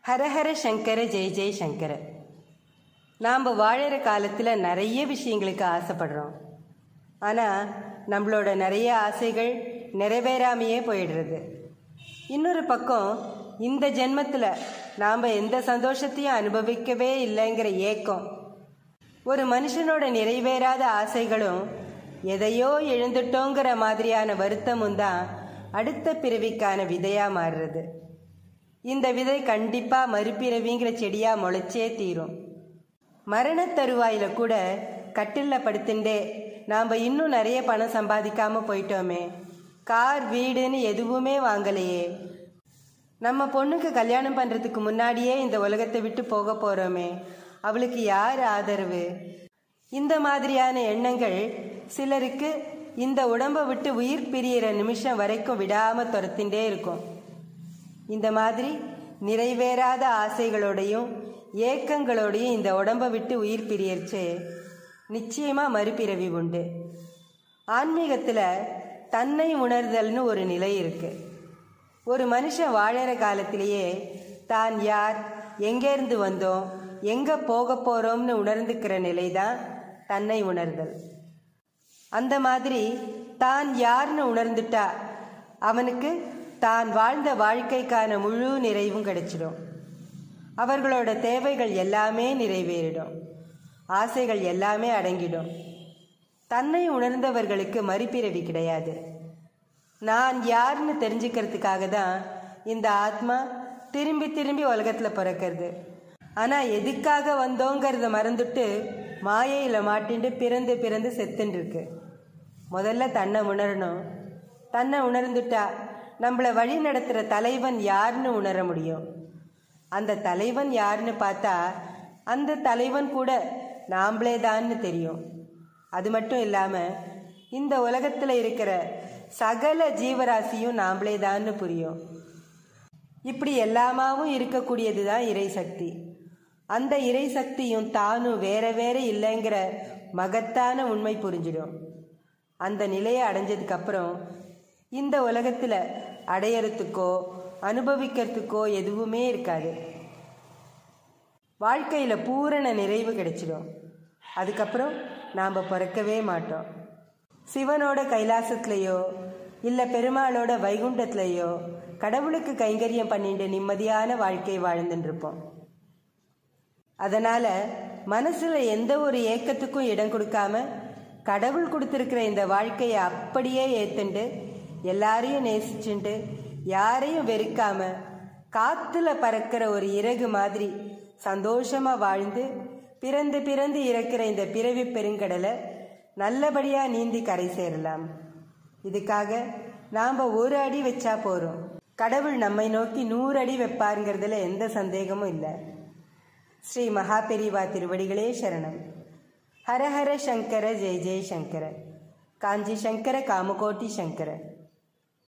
ஹரஹர சங்கர ஜெய் ஜெய் சங்கர நாம் வாழற காலத்தில் நிறைய விஷயங்களுக்கு ஆசைப்படுறோம் ஆனால் நம்மளோட நிறைய ஆசைகள் நிறைவேறாமையே போயிடுறது இன்னொரு பக்கம் இந்த ஜென்மத்தில் நாம் எந்த சந்தோஷத்தையும் அனுபவிக்கவே இல்லைங்கிற ஏக்கம் ஒரு மனுஷனோட நிறைவேறாத ஆசைகளும் எதையோ எழுந்துட்டோங்கிற மாதிரியான வருத்தமும் தான் அடுத்த பிறவிக்கான விதையா மாறுறது இந்த விதை கண்டிப்பா மறுபிறவிங்கிற செடியா முளைச்சே தீரும் மரண தருவாயில கூட கட்டில்ல படுத்துண்டே நாம் இன்னும் நிறைய பணம் சம்பாதிக்காம போயிட்டோமே கார் வீடுன்னு எதுவுமே வாங்கலையே நம்ம பொண்ணுக்கு கல்யாணம் பண்ணுறதுக்கு முன்னாடியே இந்த உலகத்தை விட்டு போக போகிறோமே அவளுக்கு யார் ஆதரவு இந்த மாதிரியான எண்ணங்கள் சிலருக்கு இந்த உடம்பை விட்டு உயிர் பிரியிற நிமிஷம் வரைக்கும் விடாமல் துரத்தின்றே இருக்கும் இந்த மாதிரி நிறைவேறாத ஆசைகளோடையும் ஏக்கங்களோடையும் இந்த உடம்பை விட்டு உயிர் பிரியர்ச்சே நிச்சயமாக மறுபிறவி உண்டு ஆன்மீகத்தில் தன்னை உணர்தல்னு ஒரு நிலை இருக்குது ஒரு மனுஷன் வாழற காலத்திலேயே தான் யார் எங்கேருந்து வந்தோம் எங்கே போக போகிறோம்னு உணர்ந்துக்கிற நிலை தான் தன்னை உணர்தல் அந்த மாதிரி தான் யார்னு உணர்ந்துட்டா அவனுக்கு தான் வாழ்ந்த வாழ்க்கைக்கான முழு நிறைவும் கிடைச்சிடும் அவர்களோட தேவைகள் எல்லாமே நிறைவேறிடும் ஆசைகள் எல்லாமே அடங்கிடும் தன்னை உணர்ந்தவர்களுக்கு மறுபிறவி கிடையாது நான் யாருன்னு தெரிஞ்சுக்கிறதுக்காக தான் இந்த ஆத்மா திரும்பி திரும்பி உலகத்தில் பிறக்கிறது ஆனால் எதுக்காக வந்தோங்கிறத மறந்துட்டு மாயையில் மாட்டிண்டு பிறந்து பிறந்து செத்துன்னு இருக்கு முதல்ல தன்னை உணரணும் தன்னை உணர்ந்துட்டா நம்மளை வழி நடத்துகிற தலைவன் யாருன்னு உணர முடியும் அந்த தலைவன் யாருன்னு பார்த்தா அந்த தலைவன் கூட நாம்ளே தான்னு தெரியும் அது மட்டும் இல்லாமல் இந்த உலகத்தில் இருக்கிற சகல ஜீவராசியும் நாம்ளே தான்னு புரியும் இப்படி எல்லாமாவும் இருக்கக்கூடியது தான் இறை சக்தி அந்த இறை சக்தியும் தானும் வேற வேற இல்லைங்கிற மகத்தான உண்மை புரிஞ்சிடும் அந்த நிலையை அடைஞ்சதுக்கு அப்புறம் இந்த உலகத்தில் அடையறதுக்கோ அனுபவிக்கிறதுக்கோ எதுவுமே இருக்காது வாழ்க்கையில் பூரண நிறைவு கிடைச்சிடும் அதுக்கப்புறம் நாம் பிறக்கவே மாட்டோம் சிவனோட கைலாசத்துலேயோ இல்லை பெருமாளோட வைகுண்டத்துலேயோ கடவுளுக்கு கைங்கரியம் பண்ணிட்டு நிம்மதியான வாழ்க்கை வாழ்ந்துட்டு இருப்போம் அதனால் மனசில் எந்த ஒரு ஏக்கத்துக்கும் இடம் கொடுக்காம கடவுள் கொடுத்துருக்கிற இந்த வாழ்க்கையை அப்படியே ஏத்துண்டு எல்லாரையும் நேசிச்சுண்டு யாரையும் வெறுக்காம காத்துல பறக்கிற ஒரு இறகு மாதிரி சந்தோஷமா வாழ்ந்து பிறந்து பிறந்து இறக்கிற இந்த பிறவி பெருங்கடலை நல்லபடியா நீந்தி கரை சேரலாம் இதுக்காக நாம ஒரு அடி வச்சா போறோம் கடவுள் நம்மை நோக்கி நூறு அடி வைப்பாருங்கிறதுல எந்த சந்தேகமும் இல்லை ஸ்ரீ மகாபெரிவா திருவடிகளே சரணம் ஹரஹர சங்கர ஜெய ஜெய சங்கர காஞ்சி சங்கர காமகோட்டி சங்கர